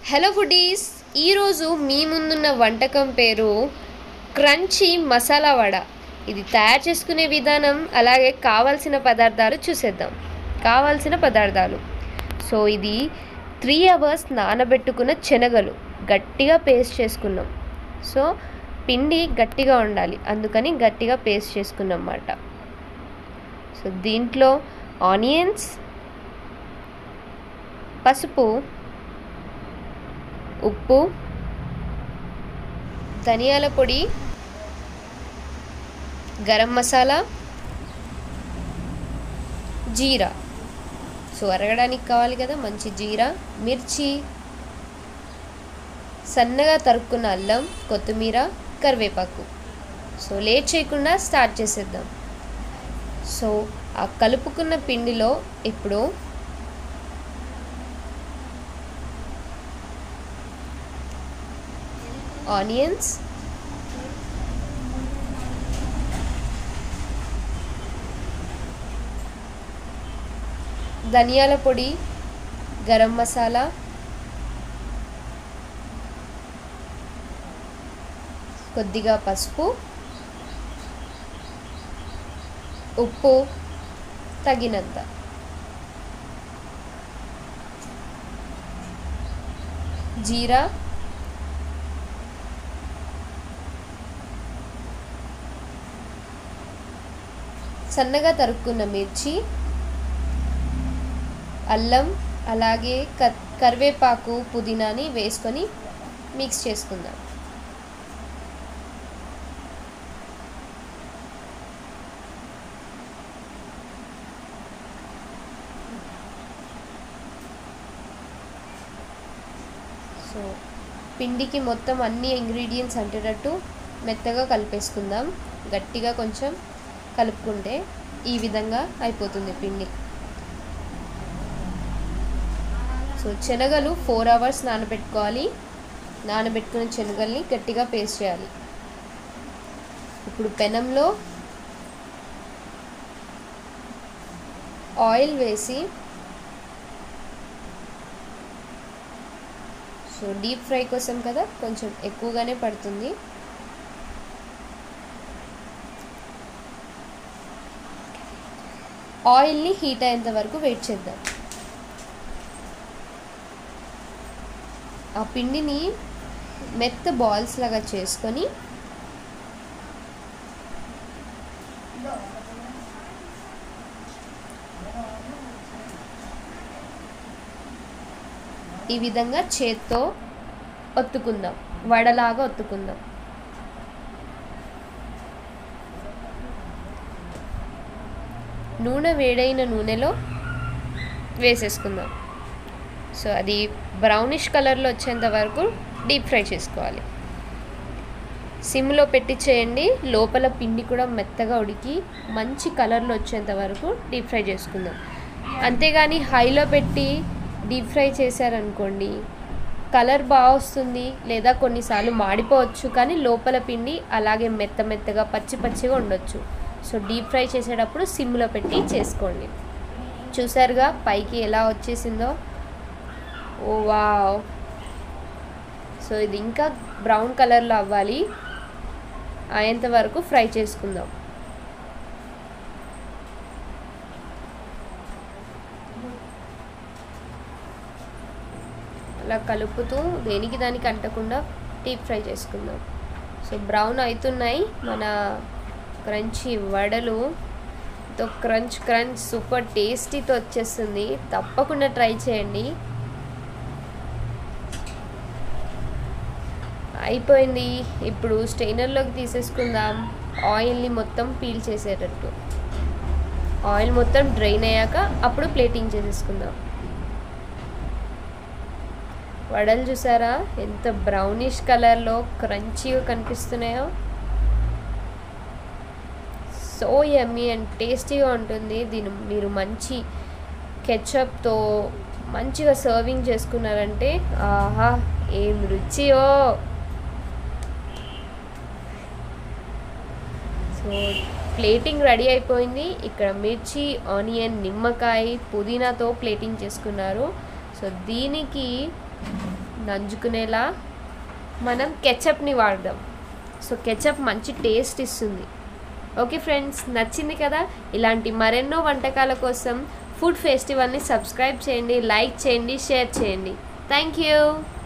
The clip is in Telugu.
హలో ఫుడీస్ ఈరోజు మీ ముందున్న వంటకం పేరు క్రంచీ మసాలా వడ ఇది తయారు చేసుకునే విధానం అలాగే కావాల్సిన పదార్థాలు చూసేద్దాం కావాల్సిన పదార్థాలు సో ఇది త్రీ అవర్స్ నానబెట్టుకున్న శనగలు గట్టిగా పేస్ట్ చేసుకున్నాం సో పిండి గట్టిగా ఉండాలి అందుకని గట్టిగా పేస్ట్ చేసుకున్నాం అన్నమాట సో దీంట్లో ఆనియన్స్ పసుపు ఉప్పు ధనియాల పొడి గరం మసాలా జీరా సో అరగడానికి కావాలి కదా మంచి జీరా మిర్చి సన్నగా తరుక్కున్న అల్లం కొత్తిమీర కరివేపాకు సో లేట్ చేయకుండా స్టార్ట్ చేసేద్దాం సో ఆ కలుపుకున్న పిండిలో ఇప్పుడు ఆనియన్స్ ధనియాల పొడి గరం మసాలా కొద్దిగా పసుపు ఉప్పు తగినంత జీరా సన్నగా తరుక్కున్న మిర్చి అల్లం అలాగే క కరివేపాకు పుదీనాని వేసుకొని మిక్స్ చేసుకుందాం సో పిండికి మొత్తం అన్ని ఇంగ్రీడియంట్స్ అంటేటట్టు మెత్తగా కలిపేసుకుందాం గట్టిగా కొంచెం కలుపుకుంటే ఈ విధంగా అయిపోతుంది పిండి సో శనగలు ఫోర్ అవర్స్ నానబెట్టుకోవాలి నానబెట్టుకున్న శనగల్ని గట్టిగా పేస్ట్ చేయాలి ఇప్పుడు పెనంలో ఆయిల్ వేసి సో డీప్ ఫ్రై కోసం కదా కొంచెం ఎక్కువగానే పడుతుంది ఆయిల్ని హీట్ అయ్యేంత వరకు వెయిట్ చేద్దాం ఆ పిండిని మెత్త బాల్స్ లాగా చేసుకొని ఈ విధంగా చేత్తో ఒత్తుకుందాం వడలాగా ఒత్తుకుందాం నూనె వేడైన నూనెలో వేసేసుకుందాం సో అది బ్రౌనిష్ కలర్లో వచ్చేంత వరకు డీప్ ఫ్రై చేసుకోవాలి సిమ్లో పెట్టి చేయండి లోపల పిండి కూడా మెత్తగా ఉడికి మంచి కలర్లో వచ్చేంత వరకు డీప్ ఫ్రై చేసుకుందాం అంతేగాని హైలో పెట్టి డీప్ ఫ్రై చేశారనుకోండి కలర్ బాగా వస్తుంది లేదా కొన్నిసార్లు మాడిపోవచ్చు కానీ లోపల పిండి అలాగే మెత్త మెత్తగా పచ్చి పచ్చిగా ఉండొచ్చు సో డీప్ ఫ్రై చేసేటప్పుడు సిమ్లో పెట్టి చేసుకోండి చూసారుగా పైకి ఎలా వచ్చేసిందో ఓ వావ్ సో ఇది ఇంకా బ్రౌన్ కలర్లో అవ్వాలి అయ్యేంత వరకు ఫ్రై చేసుకుందాం అలా కలుపుతూ దేనికి దానికి అంటకుండా డీప్ ఫ్రై చేసుకుందాం సో బ్రౌన్ అవుతున్నాయి మన క్రంచీ వడలు తో క్రంచ్ క్రంచ్ సూపర్ టేస్టీతో వచ్చేస్తుంది తప్పకుండా ట్రై చేయండి అయిపోయింది ఇప్పుడు స్టెయినర్లోకి తీసేసుకుందాం ఆయిల్ని మొత్తం పీల్ చేసేటట్టు ఆయిల్ మొత్తం డ్రైన్ అయ్యాక అప్పుడు ప్లేటింగ్ చేసేసుకుందాం వడలు చూసారా ఎంత బ్రౌనిష్ కలర్లో క్రంచీగా కనిపిస్తున్నాయో సో యమ్మీ అండ్ టేస్టీగా ఉంటుంది దీని మీరు మంచి కెచప్తో మంచిగా సర్వింగ్ చేసుకున్నారంటే ఆహా ఏం రుచియో సో ప్లేటింగ్ రెడీ అయిపోయింది ఇక్కడ మిర్చి ఆనియన్ నిమ్మకాయ పుదీనాతో ప్లేటింగ్ చేసుకున్నారు సో దీనికి నంజుకునేలా మనం కెచప్ని వాడదాం సో కెచప్ మంచి టేస్ట్ ఇస్తుంది ఓకే ఫ్రెండ్స్ నచ్చింది కదా ఇలాంటి మరెన్నో వంటకాల కోసం ఫుడ్ ఫెస్టివల్ని సబ్స్క్రైబ్ చేయండి లైక్ చేయండి షేర్ చేయండి థ్యాంక్ యూ